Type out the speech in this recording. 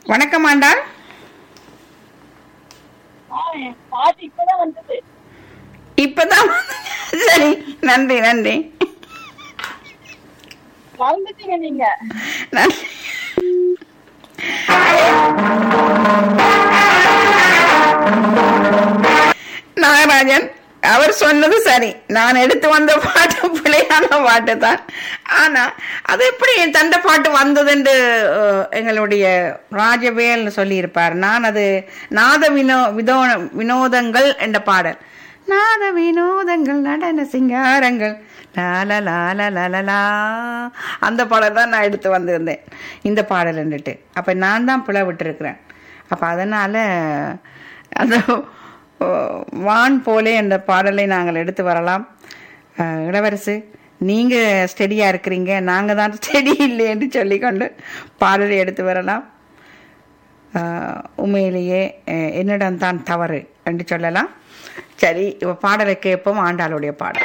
வணக்கம் ஆண்டாள் பாட்டு இப்பதான் வந்தது இப்பதான் சரி நன்றி நன்றி மறந்துட்டீங்க நீங்க நன்றி நாகராஜன் அவர் சொன்னது சரி நான் எடுத்து வந்த பாட்டு பிழையான பாட்டு தான் ஆனா அது எப்படி என் தண்டை பாட்டு வந்ததுன்னு அஹ், எங்களுடைய ராஜவேல் சொல்லியிருப்பார் நான் அது நாத வினோ விதோ வினோதங்கள் என்ற பாடல் நாத வினோதங்கள் நடன சிங்காரங்கள் லால லால லலலா அந்த பாடல் தான் நான் எடுத்து வந்திருந்தேன் இந்த பாடல் என்றுட்டு அப்ப நான் தான் பிழை விட்டுருக்கிறேன் அப்ப அதனால அந்த ஓ, வான் போலே என்ற பாடலை நாங்கள் எடுத்து வரலாம் அஹ், இளவரசு நீங்க ஸ்டெடியா இருக்கிறீங்க நாங்க தான் ஸ்டெடி இல்லை என்று சொல்லிக்கொண்டு பாடலை எடுத்து வரலாம் அஹ், உண்மையிலேயே அஹ், என்னிடம் தான் தவறு என்று சொல்லலாம் சரி இப்ப பாடலை கேட்போம் ஆண்டாளுடைய பாடல்